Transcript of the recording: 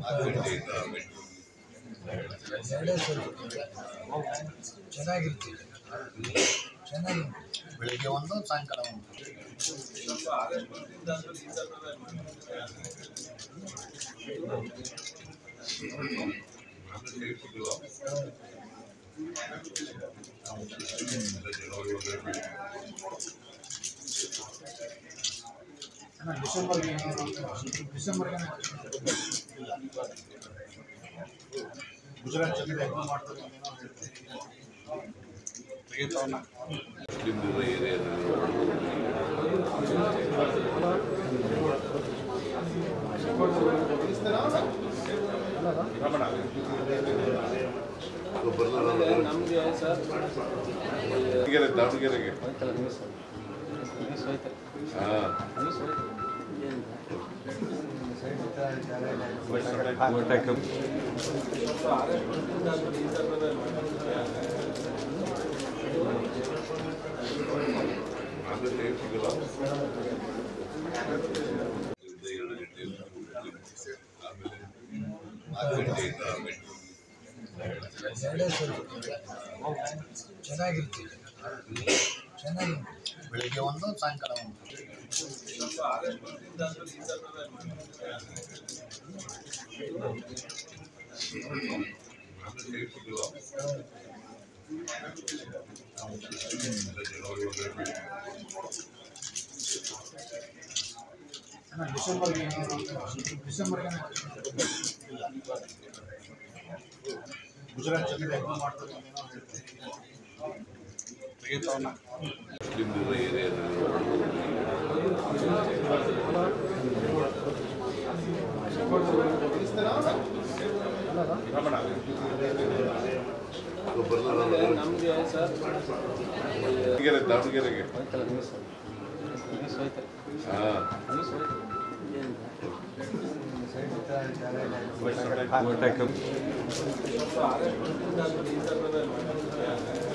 ಎರಡೇ ಸರಿ ಚೆನ್ನಾಗಿರ್ತೀವಿ ಚೆನ್ನಾಗಿರ್ತೀವಿ ಬೆಳಿಗ್ಗೆ ಒಂದು ಸಾಯಂಕಾಲ ಒಂದು ಅಣ್ಣ, ಡಿಸೆಂಬರ್ಗೆ ಡಿಸೆಂಬರ್ಗೆ ಗುಜರಾತ್ ಜೊತೆ ಎಕ್ಸಾಮ್ ಮಾಡ್ತಾರೆ ಅನ್ನೋ ಹೇಳ್ತೀವಿ. ತೆಗಿತಾವಣ್ಣ. ನಮಗೆ ಸರ್ ದಾವಣಗೆರೆ ದಾವಣಗೆರೆಗೆ ಹೋಯ್ತಲ್ಲ ನ್ಯೂಸ್ ನ್ಯೂಸ್ ಹೋಯ್ತು ಹಾಂ ನ್ಯೂಸ್ ಹೋಯ್ತು ಆಮೇಲೆ ಏನ್ ಸಿಗಲ್ಲ ಎರಡೇ ಸರಿ ಚೆನ್ನಾಗಿರ್ತೀವಿ ಚೆನ್ನಾಗಿರ್ತೀವಿ ಬೆಳಿಗ್ಗೆ ಒಂದು ಸಾಯಂಕಾಲ ಒಂದು ಆಮೇಲೆ ಏನ್ ಸಿಗಲ್ಲ ಅಣ್ಣ, ಡಿಸೆಂಬರ್ಗೆ ಡಿಸೆಂಬರ್ಗೆ ಗುಜರಾತ್ ಜೊತೆ ಎಕ್ಸಾಮ್ ಮಾಡ್ತಾರೆ ಅನ್ನೋ ಹೇಳ್ತೀವಿ. ತೆಗಿತಾವಣ್ಣ. ನಿಮ್ದು ಏರಿಯಾ ನಮಗೆ ಸರ್ ದಾವಣಗೆರೆ ದಾವಣಗೆರೆಗೆ ಹೋಯ್ತಲ್ಲ ನ್ಯೂಸ್ ನ್ಯೂಸ್ ಹೋಯ್ತು ಹಾಂ ನ್ಯೂಸ್ ಹೋಯ್ತು ಗೋಟೆಕ್